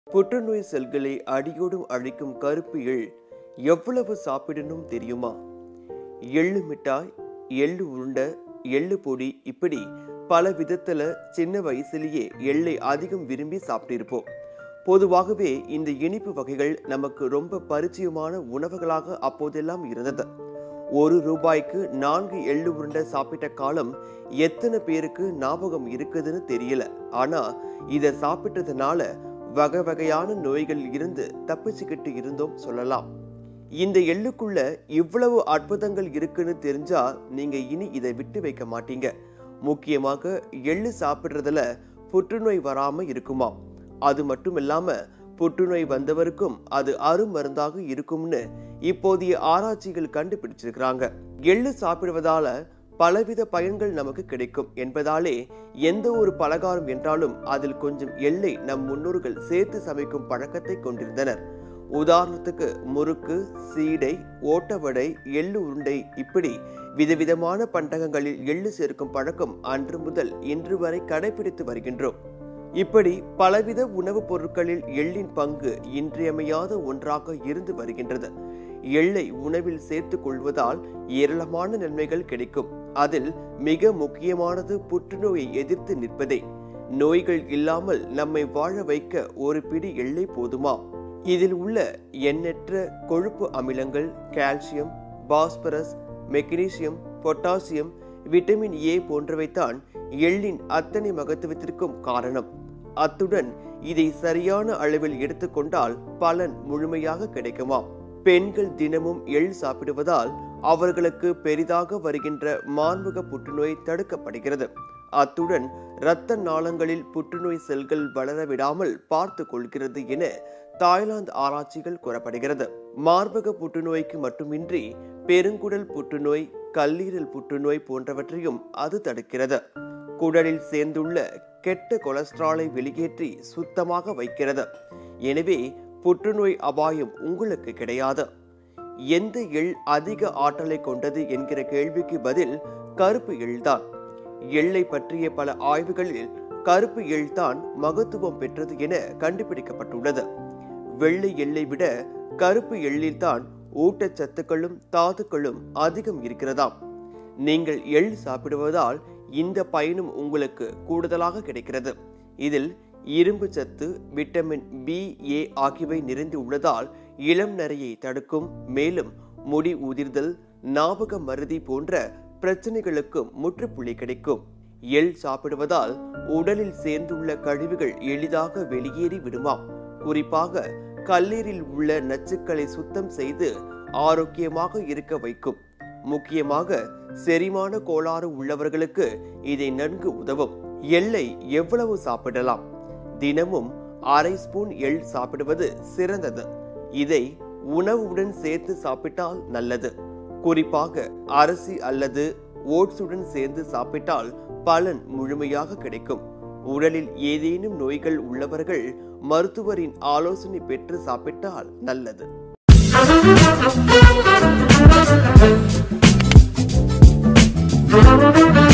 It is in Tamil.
புற்றுநோய் செல்களை அடியோடும் அழிக்கும் கருப்பு எள் எவ்வளவு சாப்பிடணும் தெரியுமா எள்ளு மிட்டாய் எள்ளு உருண்டை எள்ளு பொடி இப்படி பல விதத்துல சின்ன வயசுலயே எள்ளை அதிகம் விரும்பி சாப்பிட்டிருப்போம் பொதுவாகவே இந்த இனிப்பு வகைகள் நமக்கு ரொம்ப பரிச்சயமான உணவுகளாக அப்போதெல்லாம் இருந்தது ஒரு ரூபாய்க்கு நான்கு எள்ளு உருண்டை சாப்பிட்ட காலம் எத்தனை பேருக்கு ஞாபகம் இருக்குதுன்னு தெரியல ஆனா இதை சாப்பிட்டதுனால வகை வகையான நோய்கள் இருந்து தப்பிச்சுக்கிட்டு இருந்தோம் சொல்லலாம் இந்த எள்ளுக்குள்ள இவ்வளவு அற்புதங்கள் இருக்குன்னு தெரிஞ்சா நீங்க இனி இதை விட்டு வைக்க மாட்டீங்க முக்கியமாக எள்ளு சாப்பிடுறதுல புற்றுநோய் வராம இருக்குமா அது மட்டும் இல்லாம புற்றுநோய் வந்தவருக்கும் அது அருமருந்தாக இருக்கும்னு இப்போதைய ஆராய்ச்சிகள் கண்டுபிடிச்சிருக்கிறாங்க எள்ளு சாப்பிடுவதால பலவித பயன்கள் நமக்கு கிடைக்கும் என்பதாலே எந்த ஒரு பலகாரம் என்றாலும் அதில் கொஞ்சம் எள்ளை நம் முன்னோர்கள் சேர்த்து சமைக்கும் பழக்கத்தை கொண்டிருந்தனர் உதாரணத்துக்கு முறுக்கு சீடை ஓட்டவடை எள்ளு உருண்டை இப்படி விதவிதமான பண்டகங்களில் எள்ளு சேர்க்கும் பழக்கம் அன்று முதல் இன்று வரை கடைபிடித்து வருகின்றோம் இப்படி பலவித உணவுப் பொருட்களில் எள்ளின் பங்கு இன்றியமையாத ஒன்றாக இருந்து வருகின்றது எள்ளை உணவில் சேர்த்துக் கொள்வதால் ஏராளமான நன்மைகள் கிடைக்கும் அதில் மிக முக்கியமானது புற்றுநோயை எதிர்த்து நிற்பதே நோய்கள் இல்லாமல் நம்மை வாழ வைக்க ஒரு பிடி எள்ளை போதுமா இதில் உள்ள எண்ணற்ற கொழுப்பு அமிலங்கள் calcium phosphorus magnesium potassium vitamin A போன்றவைதான் எள்ளின் அத்தனை மகத்துவத்திற்கும் காரணம் அத்துடன் இதை சரியான அளவில் எடுத்துக்கொண்டால் பலன் முழுமையாக கிடைக்குமா பெண்கள் தினமும் எள் சாப்பிடுவதால் அவர்களுக்கு பெரிதாக வருகின்ற மார்பக புற்றுநோய் தடுக்கப்படுகிறது அத்துடன் இரத்த நாளங்களில் புற்றுநோய் செல்கள் வளர விடாமல் பார்த்து கொள்கிறது என தாய்லாந்து ஆராய்ச்சிகள் கூறப்படுகிறது மார்பக புற்றுநோய்க்கு மட்டுமின்றி பெருங்குடல் புற்றுநோய் கல்லீரல் புற்றுநோய் போன்றவற்றையும் அது தடுக்கிறது குடலில் சேர்ந்துள்ள கெட்ட கொலஸ்ட்ராலை வெளியேற்றி சுத்தமாக வைக்கிறது எனவே புற்றுநோய் அபாயம் உங்களுக்கு கிடையாது எந்த எள் அதிக ஆற்றலை கொண்டது என்கிற கேள்விக்கு பதில் கருப்பு எள்தான் எள்ளை பற்றிய பல ஆய்வுகளில் கருப்பு எள்தான் மகத்துவம் பெற்றது என கண்டுபிடிக்கப்பட்டுள்ளது வெள்ளை எள்ளை விட கருப்பு எள்ளில்தான் ஊட்டச்சத்துக்களும் தாதுக்களும் அதிகம் இருக்கிறதாம் நீங்கள் எள் சாப்பிடுவதால் இந்த பயனும் உங்களுக்கு கூடுதலாக கிடைக்கிறது இதில் இரும்பு சத்து விட்டமின் பி ஏ ஆகியவை நிறைந்து உள்ளதால் இளம் நரையை தடுக்கும் மேலும் முடி உதிர்தல் ஞாபக மருதி போன்ற பிரச்சனைகளுக்கும் முற்றுப்புள்ளி கிடைக்கும் எள் சாப்பிடுவதால் உடலில் சேர்ந்துள்ள கழிவுகள் எளிதாக வெளியேறி விடுமாம் குறிப்பாக கல்லீரில் உள்ள நச்சுக்களை சுத்தம் செய்து ஆரோக்கியமாக இருக்க வைக்கும் முக்கியமாக செரிமான கோளாறு உள்ளவர்களுக்கு இதை நன்கு உதவும் எள்ளை எவ்வளவு சாப்பிடலாம் தினமும் அரை ஸ்பூன் எள் சாப்பிடுவது சிறந்தது இதை உணவுடன் சேர்த்து சாப்பிட்டால் நல்லது குறிப்பாக அரிசி அல்லது ஓட்ஸுடன் சேர்ந்து சாப்பிட்டால் பலன் முழுமையாக கிடைக்கும் உடலில் ஏதேனும் நோய்கள் உள்ளவர்கள் மருத்துவரின் ஆலோசனை பெற்று சாப்பிட்டால் நல்லது Thank you.